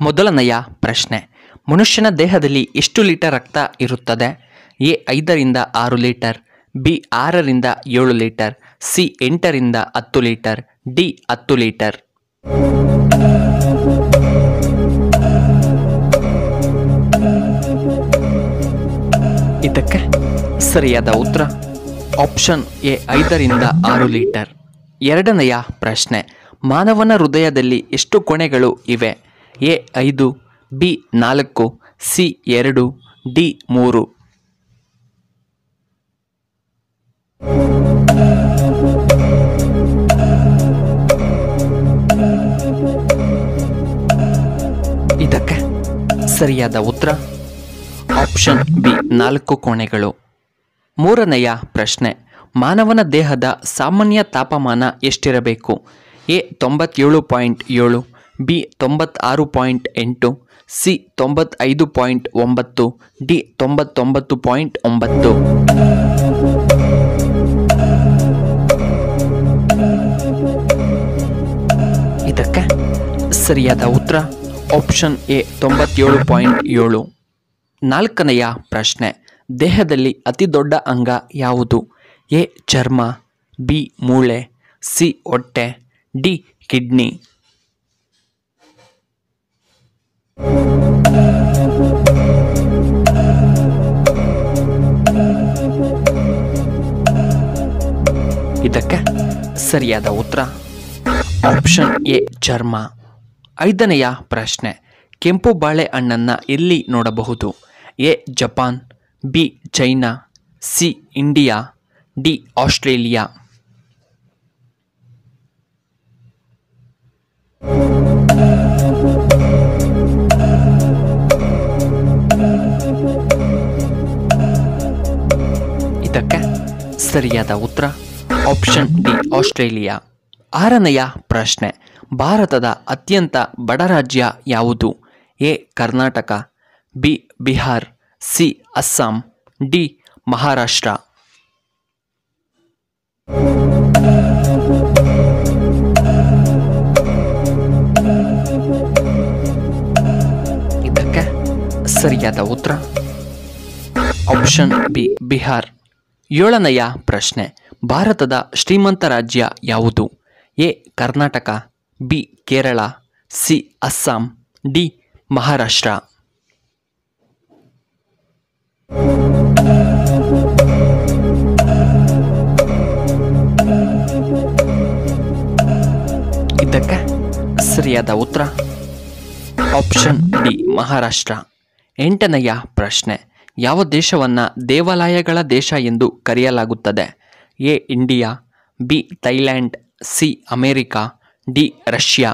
ಮೊದಲನೆಯ ಪ್ರಶ್ನೆ ಮನುಷ್ಯನ ದೇಹದಲ್ಲಿ ಎಷ್ಟು ಲೀಟರ್ ರಕ್ತ ಇರುತ್ತದೆ ಎ ಐದರಿಂದ ಆರು ಲೀಟರ್ ಬಿ ಆರರಿಂದ ಏಳು ಲೀಟರ್ ಸಿ ಎಂಟರಿಂದ ಹತ್ತು ಲೀಟರ್ ಡಿ ಹತ್ತು ಲೀಟರ್ ಇದಕ್ಕೆ ಸರಿಯಾದ ಉತ್ತರ ಆಪ್ಷನ್ ಎ ಐದರಿಂದ ಆರು ಲೀಟರ್ ಎರಡನೆಯ ಪ್ರಶ್ನೆ ಮಾನವನ ಹೃದಯದಲ್ಲಿ ಎಷ್ಟು ಕೊನೆಗಳು ಇವೆ ಎ ಐದು ಬಿ ನಾಲ್ಕು ಸಿ ಎರಡು ಡಿ ಮೂರು ಇದಕ್ಕೆ ಸರಿಯಾದ ಉತ್ತರ ಆಪ್ಷನ್ ಬಿ ನಾಲ್ಕು ಕೋಣೆಗಳು ಮೂರನೆಯ ಪ್ರಶ್ನೆ ಮಾನವನ ದೇಹದ ಸಾಮಾನ್ಯ ತಾಪಮಾನ ಎಷ್ಟಿರಬೇಕು ಎ ತೊಂಬತ್ತೇಳು ಪಾಯಿಂಟ್ ಏಳು ಬಿ ತೊಂಬತ್ತಾರು ಪಾಯಿಂಟ್ ಎಂಟು ಸಿ ತೊಂಬತ್ತೈದು ಪಾಯಿಂಟ್ ಒಂಬತ್ತು ಡಿ ತೊಂಬತ್ತೊಂಬತ್ತು ಪಾಯಿಂಟ್ ಒಂಬತ್ತು ಇದಕ್ಕೆ ಸರಿಯಾದ ಉತ್ತರ ಆಪ್ಷನ್ ಎ ತೊಂಬತ್ತೇಳು ಪಾಯಿಂಟ್ ಏಳು ನಾಲ್ಕನೆಯ ಪ್ರಶ್ನೆ ದೇಹದಲ್ಲಿ ಅತಿ ದೊಡ್ಡ ಅಂಗ ಯಾವುದು ಎ ಚರ್ಮ ಬಿ ಮೂಳೆ ಸಿ ಹೊಟ್ಟೆ ಡಿ ಕಿಡ್ನಿ ಇದಕ್ಕೆ ಸರಿಯಾದ ಉತ್ತರ ಆಪ್ಷನ್ ಎ ಚರ್ಮ ಐದನೆಯ ಪ್ರಶ್ನೆ ಕೆಂಪು ಬಾಳೆಹಣ್ಣನ್ನು ಎಲ್ಲಿ ನೋಡಬಹುದು A Japan B China C India D Australia ಇದಕ್ಕೆ ಸರಿಯಾದ ಉತ್ತರ ಆಪ್ಷನ್ ಡಿ ಆಸ್ಟ್ರೇಲಿಯಾ ಆರನೆಯ ಪ್ರಶ್ನೆ ಭಾರತದ ಅತ್ಯಂತ ಬಡ ರಾಜ್ಯ ಯಾವುದು A Karnataka B Bihar C Assam D Maharashtra ಇದಕ್ಕೆ ಸರಿಯಾದ ಉತ್ತರ ಆಪ್ಷನ್ ಬಿ ಬಿಹಾರ್ ಏಳನೆಯ ಪ್ರಶ್ನೆ ಭಾರತದ ಶ್ರೀಮಂತ ರಾಜ್ಯ ಯಾವುದು A Karnataka B Kerala C Assam D Maharashtra ಇದಕ್ಕೆ ಸರಿಯಾದ ಉತ್ತರ ಆಪ್ಷನ್ ಡಿ ಮಹಾರಾಷ್ಟ್ರ ಎಂಟನೆಯ ಪ್ರಶ್ನೆ ಯಾವ ದೇಶವನ್ನು ದೇವಾಲಯಗಳ ದೇಶ ಎಂದು ಕರೆಯಲಾಗುತ್ತದೆ A India B Thailand C America D Russia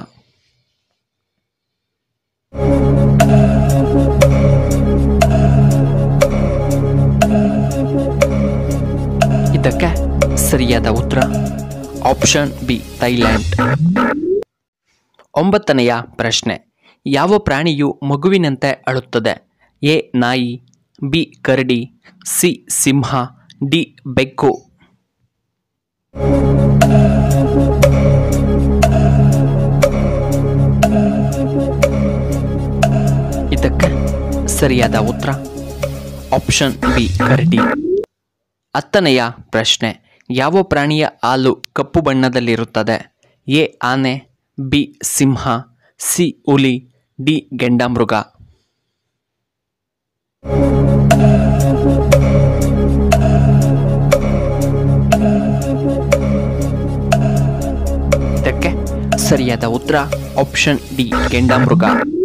ಇದಕ್ಕೆ ಸರಿಯಾದ ಉತ್ತರ ಆಪ್ಷನ್ ಬಿ ಥೈಲ್ಯಾಂಡ್ ಒಂಬತ್ತನೆಯ ಪ್ರಶ್ನೆ ಯಾವ ಪ್ರಾಣಿಯು ಮಗುವಿನಂತೆ ಅಳುತ್ತದೆ ಎ ನಾಯಿ ಬಿ ಕರಡಿ ಸಿ ಸಿಂಹ ಡಿ ಬೆಕ್ಕು ಇದಕ್ಕೆ ಸರಿಯಾದ ಉತ್ತರ ಆಪ್ಷನ್ ಬಿ ಕರಡಿ ಹತ್ತನೆಯ ಪ್ರಶ್ನೆ ಯಾವ ಪ್ರಾಣಿಯ ಹಾಲು ಕಪ್ಪು ಬಣ್ಣದಲ್ಲಿರುತ್ತದೆ ಎ ಆನೆ ಬಿ ಸಿಂಹ ಸಿ ಹುಲಿ ಡಿ ಗೆಂಡಾಮೃಗ ಇದಕ್ಕೆ ಸರಿಯಾದ ಉತ್ತರ ಆಪ್ಷನ್ ಡಿ ಗೆಂಡಾಮೃಗ